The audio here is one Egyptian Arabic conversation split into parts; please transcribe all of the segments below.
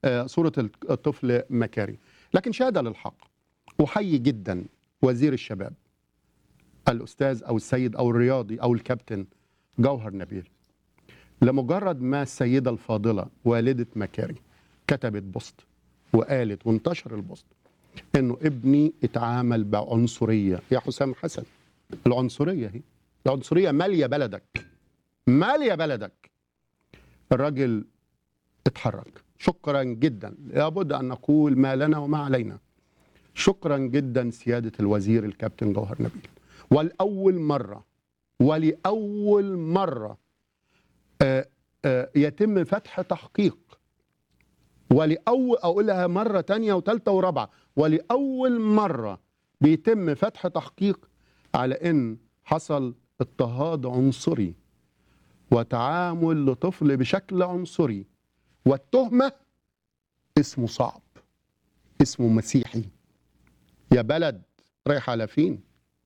آه، صورة الطفل مكاري لكن شهادة للحق أحيي جدا وزير الشباب الأستاذ أو السيد أو الرياضي أو الكابتن جوهر نبيل لمجرد ما السيدة الفاضلة والدة مكاري كتبت بوست وقالت وانتشر البوست انه ابني اتعامل بعنصريه يا حسام حسن العنصريه هي العنصريه ماليه بلدك ماليه بلدك الراجل اتحرك شكرا جدا لابد ان نقول ما لنا وما علينا شكرا جدا سياده الوزير الكابتن جوهر نبيل والاول مره ولاول مره آه، آه، يتم فتح تحقيق ولأول أقولها مرة تانية وتالتة ورابعة ولأول مرة بيتم فتح تحقيق على إن حصل اضطهاد عنصري وتعامل لطفل بشكل عنصري والتهمة اسمه صعب اسمه مسيحي يا بلد رايح على فين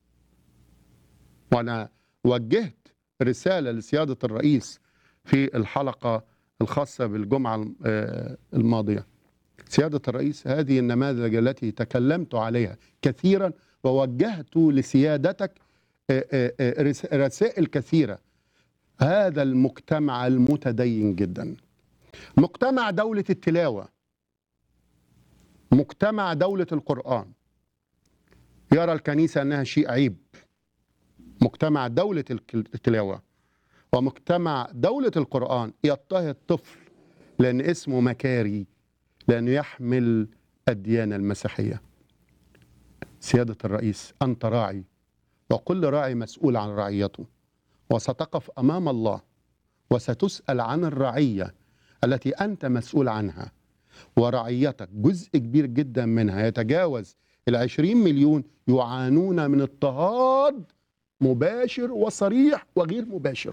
وأنا وجهت رسالة لسيادة الرئيس في الحلقة الخاصة بالجمعة آه، الماضية سيادة الرئيس هذه النماذج التي تكلمت عليها كثيرا ووجهت لسيادتك آه، آه، آه، رس- رسائل كثيرة هذا المجتمع المتدين جدا مجتمع دولة التلاوة مجتمع دولة القرآن يرى الكنيسة أنها شيء عيب مجتمع دولة الك- التلاوة ومجتمع دولة القرآن يضطهد طفل لأن اسمه مكاري لأنه يحمل الديانة المسيحية سيادة الرئيس أنت راعي وكل راعي مسؤول عن رعيته وستقف أمام الله وستسأل عن الرعية التي أنت مسؤول عنها ورعيتك جزء كبير جدا منها يتجاوز العشرين مليون يعانون من اضطهاد مباشر وصريح وغير مباشر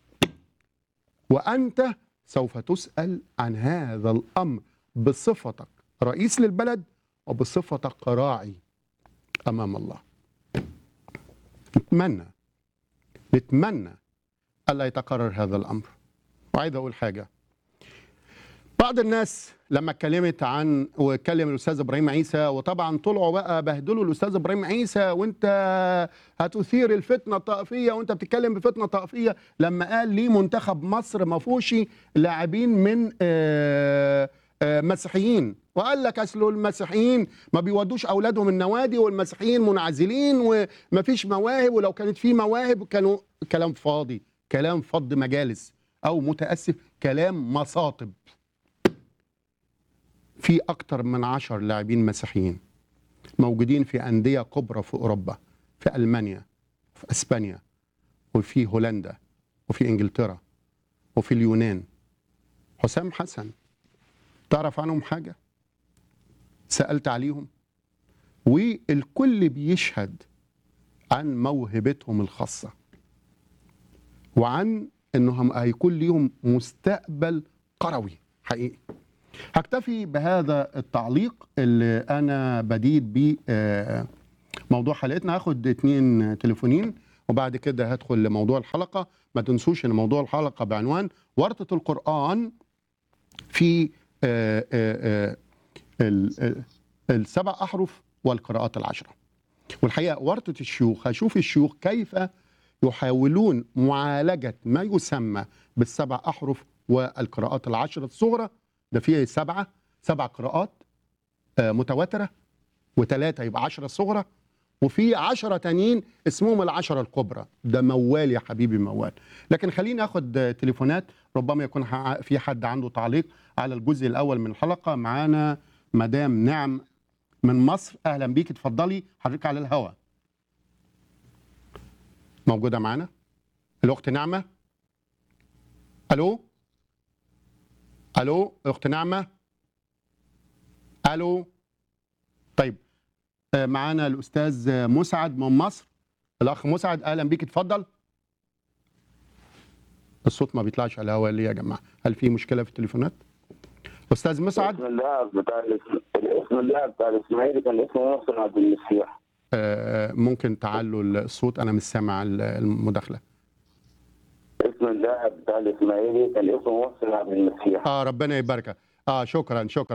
وأنت سوف تسأل عن هذا الأمر بصفتك رئيس للبلد وبصفتك راعي أمام الله نتمنى نتمنى ألا يتكرر هذا الأمر وعايز أقول حاجة بعض الناس لما اتكلمت عن واتكلم الاستاذ ابراهيم عيسى وطبعا طلعوا بقى بهدلوا الاستاذ ابراهيم عيسى وانت هتثير الفتنه الطائفيه وانت بتتكلم بفتنه طائفيه لما قال ليه منتخب مصر ما فيهوش لاعبين من آه، آه، مسيحيين وقال لك اصل المسيحيين ما بيودوش اولادهم النوادي والمسيحيين منعزلين وما فيش مواهب ولو كانت في مواهب كانوا كلام فاضي كلام فض مجالس او متاسف كلام مصاطب في أكتر من عشر لاعبين مسيحيين موجودين في أندية كبرى في أوروبا في ألمانيا في أسبانيا وفي هولندا وفي إنجلترا وفي اليونان حسام حسن تعرف عنهم حاجة سألت عليهم والكل بيشهد عن موهبتهم الخاصة وعن انهم هيكون ليهم مستقبل قروي حقيقي هكتفي بهذا التعليق اللي انا بديد بيه آه، موضوع حلقتنا هاخد اتنين تليفونين وبعد كده هدخل لموضوع الحلقه ما تنسوش ان موضوع الحلقه بعنوان ورطه القران في آه، آه، آه، ال- ال- السبع احرف والقراءات العشره والحقيقه ورطه الشيوخ هشوف الشيوخ كيف يحاولون معالجه ما يسمى بالسبع احرف والقراءات العشره الصغرى ده فيه سبعه سبع قراءات آه، متواتره وثلاثه يبقى عشرة صغرى وفي عشرة تانيين اسمهم العشرة الكبرى ده موال يا حبيبي موال لكن خليني اخد آه، تليفونات ربما يكون ح- في حد عنده تعليق على الجزء الاول من الحلقه معانا مدام نعم من مصر اهلا بيك اتفضلي حضرتك على الهوا موجوده معانا الاخت نعمه الو الو اخت نعمه الو طيب آه، معانا الاستاذ آه، مسعد من مصر الاخ مسعد اهلا بيك اتفضل الصوت ما بيطلعش على الهواء ليه يا جماعه هل في مشكله في التليفونات استاذ مسعد اسم اللاعب بتاع الاسم الاسم اللاعب بتاع الاسماعيلي كان اسمه محسن عبد المسيح آه، ممكن تعلوا الصوت انا مش سامع المداخله اسم اللاعب بتاع الاسماعيلي كان اسمه محسن عبد المسيح اه ربنا يباركك اه شكرا شكرا